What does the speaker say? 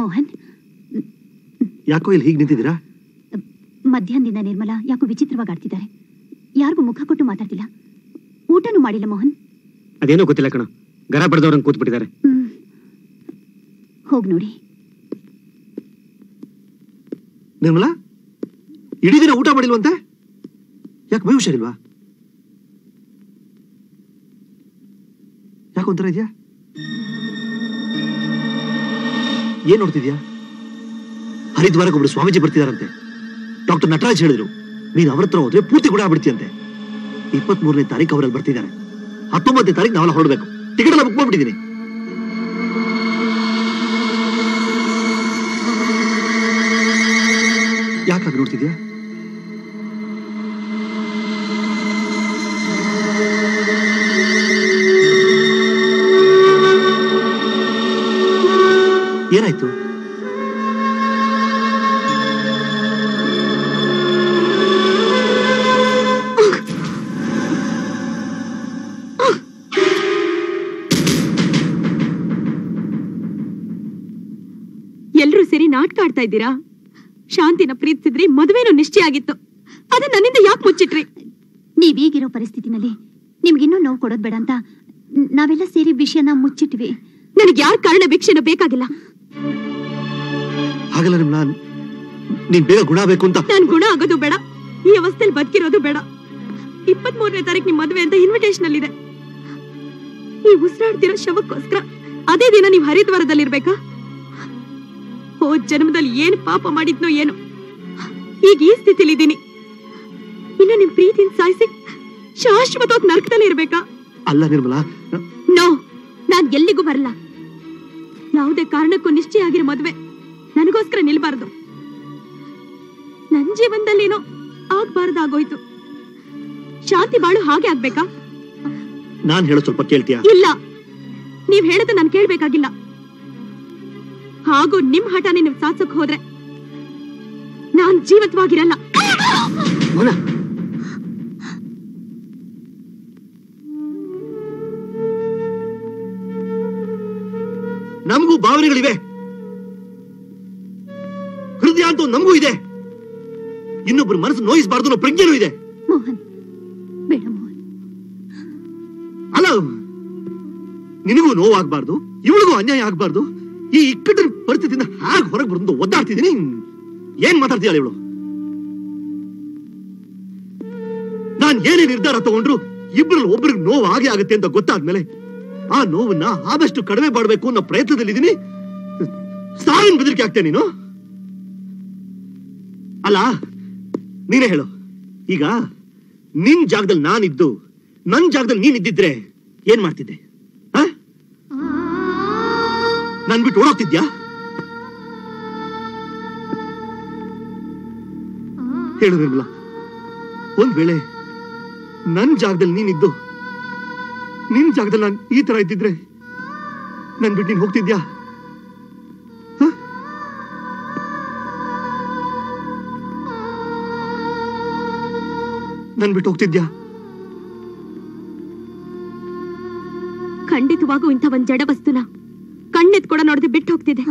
ಮೋಹನ್ ಯಾಕೋ ಇಲ್ಲಿ ಹೀಗೆ ನಿಂತಿದ್ದೀರಾ ಮಧ್ಯಾಹ್ನದಿಂದ ನಿರ್ಮಲಾ ಯಾಕೋ ವಿಚಿತ್ರವಾಗಿ ಆಡ್ತಿದ್ದಾರೆ ಯಾರಿಗೂ ಮುಖ ಕೊಟ್ಟು ಮಾತಾಡ್ತಿಲ್ಲ ಊಟನೂ ಮಾಡಿಲ್ಲ ಮೋಹನ್ ಅದೇನೋ ಗೊತ್ತಿಲ್ಲ ಕಣ ಗರ ಬಡ್ದವ್ರಂಗ್ ಕೂತ್ಬಿಟ್ಟಿದ್ದಾರೆ ಹ್ಮ್. ಹೋಗ್ ನೋಡಿ ನಿರ್ಮಲಾ ಇಡೀ ದಿನ ಊಟ ಮಾಡಿಲ್ವಂತೆ ಯಾಕೆ ಮೈ ಹುಷಾರಿಲ್ವಾ ಯಾಕೆ ಒಂಥರ ಇದೆಯಾ ಏನ್ ನೋಡ್ತಿದ್ಯಾ ಹರಿದ್ವಾರಕ್ಕೆ ಒಬ್ರು ಸ್ವಾಮೀಜಿ ಬರ್ತಿದಾರಂತೆ ಡಾಕ್ಟರ್ ನಟರಾಜ್ ಹೇಳಿದ್ರು ನೀನ್ ಅವ್ರ ಹತ್ರ ಹೋದ್ರೆ ಪೂರ್ತಿ ಕೂಡ ಆಗ್ಬಿಡ್ತೀಯಂತೆ ಇಪ್ಪತ್ತ್ ಮೂರನೇ ತಾರೀಕು ಅವರಲ್ಲಿ ಬರ್ತಿದ್ದಾರೆ ಹತ್ತೊಂಬತ್ತನೇ ತಾರೀಕು ನಾವೆಲ್ಲ ಹೊರಡ್ಬೇಕು ಟಿಕೆಟ್ ಎಲ್ಲ ಬುಕ್ ಮಾಡ್ಬಿಟ್ಟಿದ್ದೀನಿ ಯಾಕಾಗ ನೋಡ್ತಿದ್ಯಾ ಏನಾಯ್ತು ಎಲ್ರೂ ಸೇರಿ ನಾಟಕ ಆಡ್ತಾ ಇದ್ದೀರಾ ಶಾಂತಿನ ಪ್ರೀತಿಸಿದ್ರಿ ಮದುವೆನೂ ನಿಶ್ಚಯ ಆಗಿತ್ತು ಅದ ನನ್ನಿಂದ ಯಾಕೆ ಮುಚ್ಚಿಟ್ರಿ ನೀವೀಗಿರೋ ಪರಿಸ್ಥಿತಿನಲ್ಲಿ ನಿಮ್ಗಿನ್ನೂ ನೋವು ಕೊಡೋದ್ ಬೇಡ ಅಂತ ನ್- ನಾವೆಲ್ಲ ಸೇರಿ ವಿಷಯನ ಮುಚ್ಚಿಟ್ವಿ ನನಗೆ ಯಾರ ಕಾರಣ ಭಿಕ್ಷೆನೂ ಬೇಕಾಗಿಲ್ಲ ಹಾಗಲ್ಲ ನಿರ್ಮಲಾ ನೀನ್ ಬೇಗ ಗುಣ ಬೇಕು ಅಂತ ನಾನ್ ಗುಣ ಆಗೋದು ಬೇಡ ಈ ಅವಸ್ಥೆಯಲ್ಲಿ ಬದುಕಿರೋದು ಬೇಡ ಇಪ್ಪತ್ ಮೂರನೇ ತಾರೀಕು ನಿಮ್ ಮದುವೆ ಅಂತ ಇನ್ವಿಟೇಷನ್ ಅಲ್ಲಿ ಇದೆ ಈ ಉಸಿರಾಡ್ತಿರೋ ಶವಕ್ಕೋಸ್ಕರ ಅದೇ ದಿನ ನೀವು ಹರಿದ್ವಾರದಲ್ಲಿ ಇರ್ಬೇಕಾ ಹೋದ್ ಜನ್ಮದಲ್ಲಿ ಏನ್ ಪಾಪ ಮಾಡಿದ್ನೋ ಏನು ಈಗ ಈ ಸ್ಥಿತಿಲಿ ಇದ್ದೀನಿ ಇನ್ನು ನಿಮ್ ಪ್ರೀತಿನ ಸಾಯಿಸಿ ಶಾಶ್ವತವಾಗಿ ನರಕದಲ್ಲಿ ಇರ್ಬೇಕಾ ಅಲ್ಲ ನಿರ್ಮಲಾ ನೋ ನಾನ್ ಎಲ್ಲಿಗೂ ಬರಲ್ಲ ಯಾವುದೇ ಕಾರಣಕ್ಕೂ ನಿಶ್ಚಯ ಆಗಿರೋ ಮದ್ವೆ ನನಗೋಸ್ಕರ ನಿಲ್ಬಾರ್ದು ನನ್ ಜೀವನದಲ್ಲೇನೋ ಆಗ್ಬಾರ್ದಾಗೋಯ್ತು ಶಾಂತಿ ಬಾಳು ಹಾಗೆ ಆಗ್ಬೇಕಾ ನಾನ್ ಹೇಳೋ ಸ್ವಲ್ಪ ಕೇಳ್ತೀಯಾ ಇಲ್ಲ ನೀವ್ ಹೇಳದ ನಾನ್ ಕೇಳ್ಬೇಕಾಗಿಲ್ಲ ಹಾಗೂ ನಿಮ್ ಹಠಾನೆ ನೀವ್ ಸಾಧಿಸಕ್ ಹೋದ್ರೆ ನಾನ್ ಜೀವತ್ವಾಗಿರಲ್ಲ ಮೌನ ನಮಗೂ ಭಾವನೆಗಳಿವೆ ಹೃದಯ ಅಂತೂ ನಮಗೂ ಇದೆ ಇನ್ನೊಬ್ಬರು ಮನಸ್ಸು ನೋಯಿಸಬಾರ್ದು ಅನ್ನೋ ಪ್ರಜ್ಞೆನೂ ಇದೆ ಮೋಹನ್ ಬೇಡ ಮೋಹನ್ ಅಲ್ಲ ನಿನಗೂ ನೋವಾಗ್ಬಾರ್ದು ಇವಳಿಗೂ ಅನ್ಯಾಯ ಆಗ್ಬಾರ್ದು ಈ ಇಕ್ಕಟ್ಟಿನ ಪರಿಸ್ಥಿತಿಯಿಂದ ಹಾಗೆ ಹೊರಗೆ ಬಂದು ಒದ್ದಾಡ್ತಿದ್ದೀನಿ ಏನ್ ಮಾತಾಡ್ತೀಯ ಇವಳು ನಾನ್ ಏನೇ ನಿರ್ಧಾರ ತಗೊಂಡ್ರು ಇಬ್ಬರಲ್ಲಿ ಒಬ್ರಿಗೆ ನೋವು ಹಾಗೆ ಆಗುತ್ತೆ ಅಂತ ಗೊತ್ತಾದ್ಮೇಲೆ ಆ ನೋವನ್ನ ಆದಷ್ಟು ಕಡಿಮೆ ಮಾಡಬೇಕು ಅನ್ನೋ ಪ್ರಯತ್ನದಲ್ಲಿದ್ದೀನಿ ಸಾವಿನ ಬೆದರಿಕೆ ಆಗ್ತೇನೆ ನೀನು ಅಲ್ಲ ನೀನೇ ಹೇಳು ಈಗ ನಿನ್ ಜಾಗದಲ್ಲಿ ನಾನಿದ್ದು ನನ್ ಜಾಗದಲ್ಲಿ ನೀನ್ ಇದ್ದಿದ್ರೆ ಏನ್ ಮಾಡ್ತಿದ್ದೆ ಆ? ನನ್ ಬಿಟ್ಟು ಓಡೋಗ್ತಿದ್ಯಾ ಹೇಳು ನಿರ್ಮಲಾ ಒಂದ್ ವೇಳೆ ನನ್ ಜಾಗದಲ್ಲಿ ನೀನಿದ್ದು ನಿನ್ ಜಾಗದಲ್ಲಿ ನಾನು ಈ ತರ ಇದ್ದಿದ್ರೆ ನನ್ ಬಿಟ್ಟು ನೀನ್ ಹೋಗ್ತಿದ್ಯಾ ಹ? ನನ್ ಬಿಟ್ಟು ಹೋಗ್ತಿದ್ಯಾ ಖಂಡಿತವಾಗೂ ಇಂಥ ಒಂದ್ ಜಡ ವಸ್ತುನ ಕಣ್ಣೆತ್ ಕೂಡ ನೋಡದೆ ಬಿಟ್ಟು ಹೋಗ್ತಿದೆ